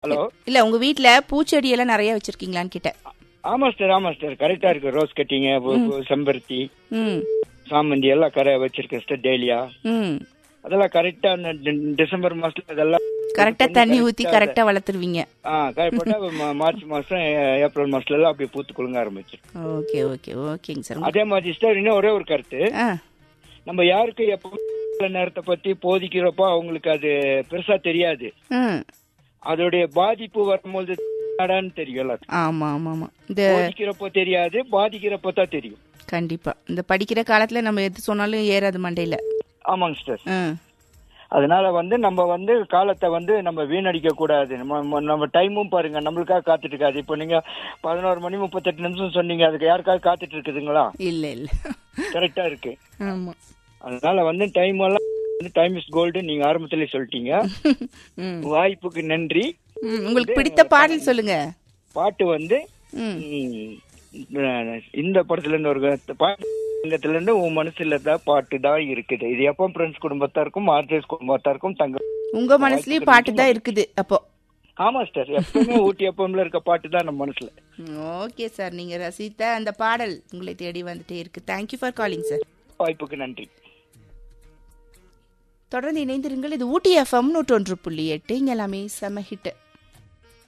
hello இல்ல உங்க வீட்ல பூச்செடி எல்லாம் நிறைய வச்சிருக்கீங்களான்னு கேட்டேன் ஆமா சார் ஆமா சார் கரெக்டா இருக்கு ரோஸ் கட்டிங்க செம்பருத்தி ம் சாமந்தி எல்லாம் கரை வச்சிருக்கேன் சார் டெய்லியா ம் அதெல்லாம் கரெக்டா அந்த டி- டிசம்பர் மாசத்துல அதெல்லாம் கரெக்டா தண்ணி ஊத்தி கரெக்டா வளர்த்துருவீங்க ஆ கரெக்டா மார்ச் மாசம் ஏ- ஏப்ரல் மாசத்துல எல்லாம் அப்படியே பூத்து குலுங்க ஆரம்பிச்சிடும் ஓகே ஓகே ஓகேங்க சார் அதே மாதிரி சார் இன்னும் ஒரே ஒரு கருத்து ஆ நம்ம யாருக்கு எப்போ நேரத்தை பத்தி போதிக்கிறப்போ அவங்களுக்கு அது பெருசா தெரியாது ம் அதோடைய பாதிப்பு வரும்போது என்னடான்னு தெரியும் எல்லாத்துக்கும் ஆமா ஆமா ஆமா இந்த போதிக்கிறப்போ தெரியாது பாதிக்கிறப்போ தான் தெரியும் கண்டிப்பா இந்த படிக்கிற காலத்துல நம்ம எது சொன்னாலும் ஏறாது மண்டையில ஆமாங்க சார் ம் அதனால வந்து நம்ம வந்து காலத்தை வந்து நம்ம வீணடிக்க கூடாது நம்ம நம்ம- நம்ம டைமும் பாருங்க நம்மளுக்காக காத்துட்டு இருக்காது இப்போ நீங்க பதினோரு மணி முப்பத்தெட்டு நிமிஷம் சொன்னீங்க அதுக்கு யாருக்காவது காத்துட்டு இருக்குதுங்களா இல்ல இல்ல கரெக்டா இருக்கு ஆமா அதனால வந்து டைம் எல்லாம் டைம் இஸ் கோல்டு நீங்க ஆரம்பத்திலே சொல்லிட்டீங்க ம் வாய்ப்புக்கு நன்றி ம், உங்களுக்கு பிடித்த பாடல் சொல்லுங்க பாட்டு வந்து ம் ம், இந்த படத்துல இருந்து ஒரு பாட்டுல இருந்து உன் மனசுல தான் பாட்டு தான் இருக்குது இது எப்போ ஃப்ரெண்ட்ஸ் குடும்பத்தாருக்கும் ஆர்டிஸ்ட் குடும்பத்தாருக்கும் தங்க உங்க மனசுலயும் பாட்டு தான் இருக்குது அப்போ ஆமா சார் எப்பவுமே ஊட்டி எப்பவுமே இருக்க பாட்டு தான் நம்ம மனசுல ஓகே சார் நீங்க ரசித்த அந்த பாடல் உங்களை தேடி வந்துட்டே இருக்கு தேங்க்யூ ஃபார் காலிங் சார் வாய்ப்புக்கு நன்றி தொடர்ந்து இணைந்திருங்கள் இது ஊட்டி எஃப்எம் நூற்றொன்று புள்ளி எட்டு இங்க எல்லாமே செம ஹிட்